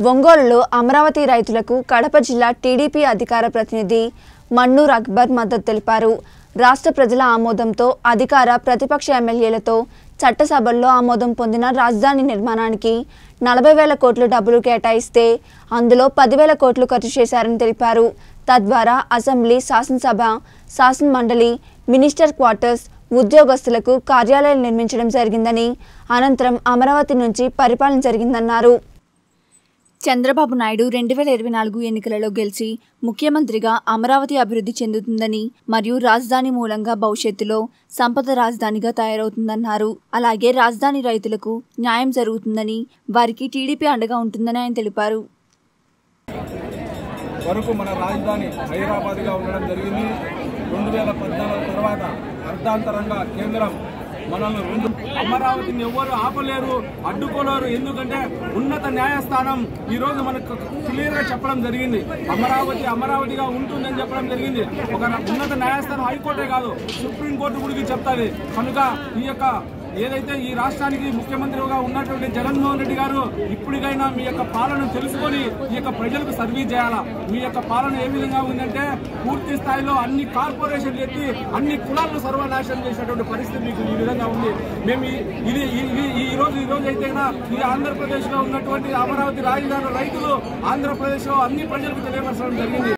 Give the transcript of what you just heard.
ఒంగోలులో అమరావతి రైతులకు కడప జిల్లా టీడీపీ అధికార ప్రతినిధి మన్నూర్ అక్బర్ మద్దతు తెలిపారు రాష్ట్ర ప్రజల ఆమోదంతో అధికార ప్రతిపక్ష ఎమ్మెల్యేలతో చట్టసభల్లో ఆమోదం పొందిన రాజధాని నిర్మాణానికి నలభై వేల కోట్లు డబ్బులు కేటాయిస్తే అందులో పదివేల కోట్లు ఖర్చు చేశారని తెలిపారు తద్వారా అసెంబ్లీ శాసనసభ శాసన మండలి మినిస్టర్ క్వార్టర్స్ ఉద్యోగస్తులకు కార్యాలయాలు నిర్మించడం జరిగిందని అనంతరం అమరావతి నుంచి పరిపాలన జరిగిందన్నారు చంద్రబాబు నాయుడు రెండు వేల ఇరవై నాలుగు ఎన్నికలలో గెలిచి ముఖ్యమంత్రిగా అమరావతి అభివృద్ధి చెందుతుందని మరియు రాజధాని మూలంగా భవిష్యత్తులో సంపద రాజధానిగా తయారవుతుందన్నారు అలాగే రాజధాని రైతులకు న్యాయం జరుగుతుందని వారికి టీడీపీ అండగా ఉంటుందని ఆయన తెలిపారు వరకు మన రాజధాని హైదరాబాద్గా ఉండడం జరిగింది రెండు వేల పద్నాలుగు తర్వాత అర్ధాంతరంగా కేంద్రం మనల్ని రెండు అమరావతిని ఎవ్వరు ఆపలేరు అడ్డుకోలేరు ఎందుకంటే ఉన్నత న్యాయస్థానం ఈ రోజు మనకు క్లియర్ గా చెప్పడం జరిగింది అమరావతి అమరావతిగా ఉంటుందని చెప్పడం జరిగింది ఒక ఉన్నత న్యాయస్థానం హైకోర్టే కాదు సుప్రీంకోర్టు కూడా చెప్తాది కనుక ఈ యొక్క ఏదైతే ఈ రాష్ట్రానికి ముఖ్యమంత్రిగా ఉన్నటువంటి జగన్మోహన్ రెడ్డి గారు ఇప్పటికైనా మీ యొక్క పాలన తెలుసుకొని ఈ యొక్క ప్రజలకు సర్వీస్ చేయాలా మీ యొక్క పాలన ఏ విధంగా ఉందంటే పూర్తి స్థాయిలో అన్ని కార్పొరేషన్లు ఎత్తి అన్ని కులాలను సర్వనాశనం చేసినటువంటి పరిస్థితి మీకు ఈ విధంగా ఉంది మేము ఈ- ఇది ఈ- ఈ- ఈ రోజు ఈ రోజు అయితే ఈ ఆంధ్రప్రదేశ్ లో ఉన్నటువంటి అమరావతి రాజధాని రైతులు ఆంధ్రప్రదేశ్ లో అన్ని ప్రజలకు తెలియపరచడం జరిగింది